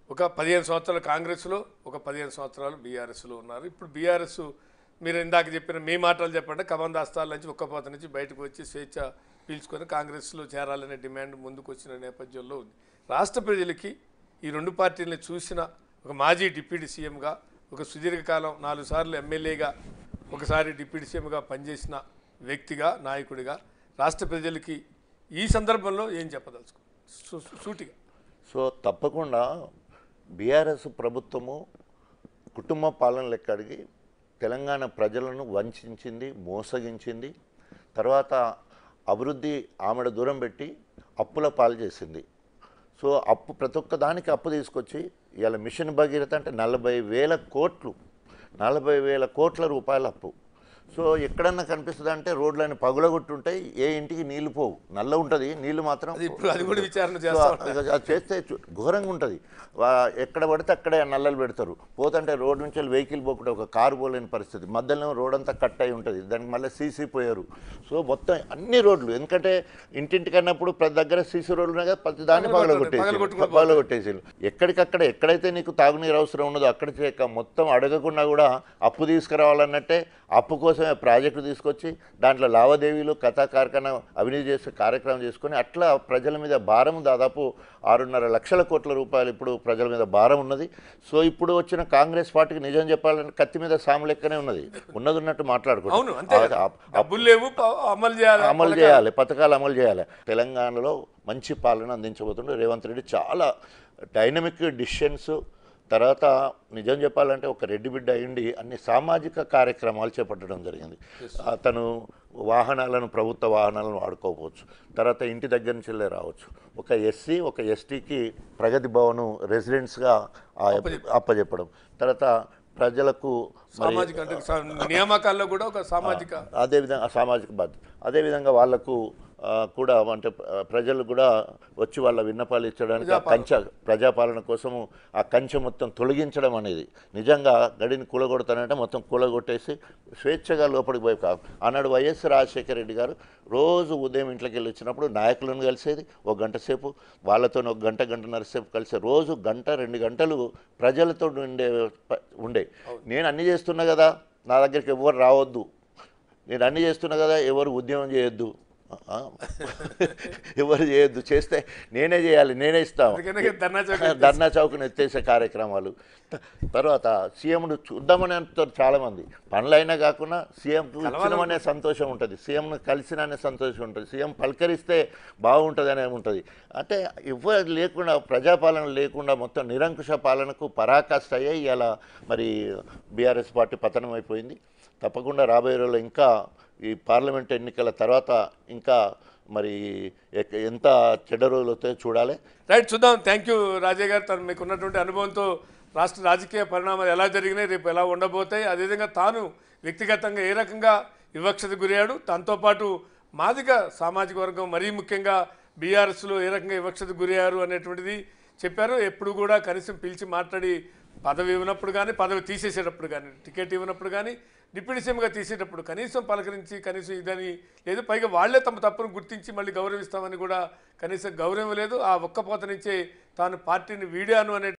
ఒక పదిహేను సంవత్సరాలు కాంగ్రెస్లో ఒక పదిహేను సంవత్సరాలు బీఆర్ఎస్లో ఉన్నారు ఇప్పుడు బీఆర్ఎస్ మీరు ఇందాక చెప్పిన మీ మాటలు చెప్పండి కబంధ హస్తాల నుంచి ఒక్కపోత నుంచి బయటకు వచ్చి స్వేచ్ఛ పీల్చుకొని కాంగ్రెస్లో చేరాలనే డిమాండ్ ముందుకు వచ్చిన నేపథ్యంలో ఉంది రాష్ట్ర ప్రజలకి ఈ రెండు పార్టీలని చూసిన ఒక మాజీ డిప్యూటీ సీఎంగా ఒక సుదీర్ఘకాలం నాలుగు సార్లు ఎమ్మెల్యేగా ఒకసారి డిప్యూటీ సీఎంగా పనిచేసిన వ్యక్తిగా నాయకుడిగా రాష్ట్ర ప్రజలకి ఈ సందర్భంలో ఏం చెప్పదలుచుకో సు- సూటిగా సో తప్పకుండా బీఆర్ఎస్ ప్రభుత్వము కుటుంబ పాలన లెక్కడికి తెలంగాణ ప్రజలను వంచింది మోసగించింది తర్వాత అభివృద్ధి ఆమెడ దూరం పెట్టి అప్పుల పాలు చేసింది సో అప్పు ప్రతి ఒక్క దానికి అప్పు తీసుకొచ్చి ఇవాళ మిషన్ భగీరథ అంటే నలభై వేల కోట్లు నలభై వేల కోట్ల రూపాయల అప్పు సో ఎక్కడన్నా కనిపిస్తుంది అంటే రోడ్లని పగులగొట్టుంటాయి ఏ ఇంటికి నీళ్లు పోవు నల్ల ఉంటుంది నీళ్లు మాత్రం అది ఇప్పుడు అది కూడా విచారణ సో చేస్తా అది- అది చేస్తే చు- ఘోరంగా ఉంటుంది ఎక్కడ పడితే అక్కడే నల్లలు పెడతారు పోతుంటే రోడ్ నుంచి వెహికల్ పోకుండా ఒక కారు పోలేని పరిస్థితి మధ్యలో రోడ్ అంతా కట్ అయి ఉంటుంది దానికి మళ్ళీ సీసీ పోయారు సో మొత్తం అన్ని రోడ్లు ఎందుకంటే ఇంటింటికి అన్నప్పుడు ప్రతి దగ్గర సీసీ రోడ్లు ఉన్నాయి కదా ప్రతి దాన్ని పగలగొట్టారు, పగలగొట్టేసి పగలగొట్టుకొని పగలగొట్టేసి ఎక్కడికక్కడ ఎక్కడైతే నీకు తాగునీరు అవసరం ఉన్నదో అక్కడ చేయక మొత్తం అడగకుండా కూడా అప్పు తీసుకురావాలన్నట్టే అప్పు కోసమే ప్రాజెక్టు తీసుకొచ్చి దాంట్లో లావాదేవీలు కథా కార్ఖానా అవినీతి చేసే కార్యక్రమం చేసుకొని అట్లా ప్రజల మీద భారం దాదాపు ఆరున్నర లక్షల కోట్ల రూపాయలు ఇప్పుడు ప్రజల మీద భారం ఉన్నది సో ఇప్పుడు వచ్చిన కాంగ్రెస్ పార్టీకి నిజం చెప్పాలంటే కత్తి మీద సాము లెక్కనే ఉన్నది ఉన్నది ఉన్నట్టు అవును అంతే కదా. మాట్లాడుకుంటాం డబ్బులు లేవు ప- అమలు చేయాలి అమలు చేయాలి పథకాలు అమలు చేయాలి తెలంగాణలో మంచి పాలన అందించబోతుండే రేవంత్ రెడ్డి చాలా డైనమిక్ డిసిషన్స్ తర్వాత నిజం చెప్పాలంటే ఒక రెడ్డి బిడ్డ అయ్యిండి అన్ని సామాజిక కార్యక్రమాలు చేపట్టడం జరిగింది అతను వాహనాలను ప్రభుత్వ వాహనాలను వాడుకోవచ్చు తర్వాత ఇంటి దగ్గర నుంచి వెళ్ళే రావచ్చు ఒక ఎస్సీ ఒక ఎస్టీకి ప్రగతి భవను రెసిడెంట్స్గా అప్పచెప్పడం తర్వాత ప్రజలకు మరి సామాజిక అంటే సా- నియామకాల్లో కూడా ఒక సామాజిక అదేవిధంగా సామాజిక బాధ్యత అదేవిధంగా వాళ్లకు ఆ, కూడా అంటే ఆ, ప్రజలు కూడా వచ్చి వాళ్ళ విన్నపాలు ఇచ్చడానికి ఆ కంచె ప్రజాపాలన కోసము ఆ కంచె మొత్తం తొలగించడం అనేది నిజంగా గడిని కూలగొడతానంటే మొత్తం కూలగొట్టేసి స్వేచ్ఛగా లోపలికి పోయి కా ఆనాడు వైఎస్ రాజశేఖర రెడ్డి గారు రోజు ఉదయం ఇంట్లోకి వెళ్ళి వచ్చినప్పుడు నాయకులను కలిసేది ఒక గంట సేపు వాళ్ళతో ఒక గంట గంటన్నర సేపు కలిసి రోజు గంట రెండు గంటలు ప్రజలతో ఉండే ప- ఉండే నేను అన్ని చేస్తున్నా కదా నా దగ్గరికి ఎవరు రావద్దు నేను అన్ని చేస్తున్నా కదా ఎవరు ఉద్యమం చేయొద్దు ఆ, ఎవరు చేయొద్దు చేస్తే నేనే చేయాలి నేనే ఇస్తాను అందుకనే ధర్నా చౌక్ ధర్నా చౌక్ని ఎత్తేసే కార్యక్రమాలు త- తర్వాత సీఎంను చూద్దామని అంటారు చాలామంది పనులైనా కాకుండా సీఎంకు ఇచ్చినమనే సంతోషం ఉంటుంది సీఎంను కలిసిననే సంతోషం ఉంటుంది సీఎం పలకరిస్తే బాగుంటుంది అనే ఉంటుంది అంటే ఎవరు లేకుండా ప్రజాపాలన లేకుండా మొత్తం నిరంకుశ పాలనకు పరాకాష్ట అయ్యే ఇలా మరి బీఆర్ఎస్ పార్టీ పతనం అయిపోయింది తప్పకుండా రాబోయే రోజుల్లో ఇంకా ఈ పార్లమెంట్ ఎన్నికల తర్వాత ఇంకా మరి ఎక్క- ఎంత చెడ్డ రోజులు వస్తాయో చూడాలి రైట్ చూద్దాం థ్యాంక్ యూ రాజయ్య గారు తను మీకు ఉన్నటువంటి అనుభవంతో రాష్ట్ర రాజకీయ పరిణామాలు ఎలా జరిగినాయి రేపు ఎలా ఉండబోతాయి అదేవిధంగా తాను వ్యక్తిగతంగా ఏ రకంగా వివక్షత గురయ్యాడు తనతో పాటు మాదిగ సామాజిక వర్గం మరీ ముఖ్యంగా బీఆర్ఎస్లో ఏ రకంగా వివక్షత గురయ్యారు అనేటువంటిది చెప్పారు ఎప్పుడు కూడా కనీసం పిలిచి మాట్లాడి పదవి ఇవ్వనప్పుడు కానీ పదవి తీసేసేటప్పుడు కానీ టికెట్ ఇవ్వనప్పుడు కానీ డిప్యూటీ సీఎంగా తీసేటప్పుడు కనీసం పలకరించి కనీసం ఇదని లేదు పైగా వాళ్ళే తమ తప్పును గుర్తించి మళ్ళీ గౌరవిస్తామని కూడా కనీసం గౌరవం లేదు ఆ ఒక్క పోత నుంచే తాను పార్టీని వీడాను అనే